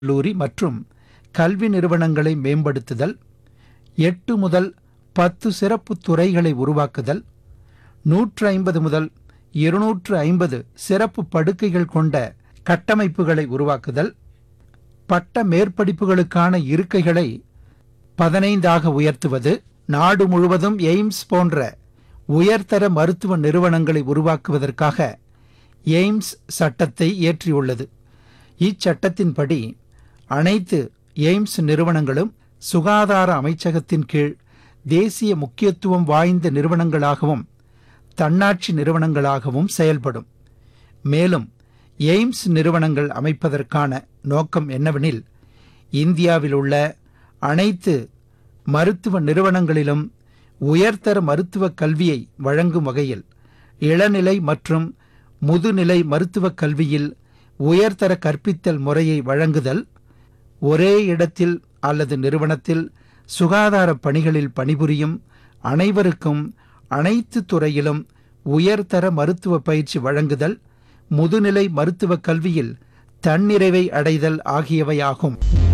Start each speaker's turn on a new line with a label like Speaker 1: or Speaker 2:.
Speaker 1: கல்லூரி மற்றும் கல்வி நிறுவனங்களை மேம்படுத்துதல் எட்டு முதல் பத்து சிறப்பு துறைகளை உருவாக்குதல் நூற்று ஐம்பது முதல் இருநூற்று ஐம்பது சிறப்பு படுக்கைகள் கொண்ட கட்டமைப்புகளை உருவாக்குதல் பட்ட மேற்படிப்புகளுக்கான இருக்கைகளை பதினைந்தாக உயர்த்துவது நாடு முழுவதும் எய்ம்ஸ் போன்ற உயர்தர மருத்துவ நிறுவனங்களை உருவாக்குவதற்காக எய்ம்ஸ் சட்டத்தை இயற்றியுள்ளது இச்சட்டத்தின்படி அனைத்து எய்ம்ஸ் நிறுவனங்களும் சுகாதார அமைச்சகத்தின் கீழ் தேசிய முக்கியத்துவம் வாய்ந்த நிறுவனங்களாகவும் தன்னாட்சி நிறுவனங்களாகவும் செயல்படும் மேலும் எய்ம்ஸ் நிறுவனங்கள் அமைப்பதற்கான நோக்கம் என்னவெனில் இந்தியாவில் உள்ள அனைத்து மருத்துவ நிறுவனங்களிலும் உயர்தர மருத்துவ கல்வியை வழங்கும் வகையில் இளநிலை மற்றும் முதுநிலை மருத்துவக் கல்வியில் உயர்தர கற்பித்தல் முறையை வழங்குதல் ஒரே இடத்தில் அல்லது நிறுவனத்தில் சுகாதார பணிகளில் பணிபுரியும் அனைவருக்கும் அனைத்து துறையிலும் உயர்தர மருத்துவ பயிற்சி வழங்குதல் முதுநிலை மருத்துவக் கல்வியில் தன்னிறைவை அடைதல் ஆகியவையாகும்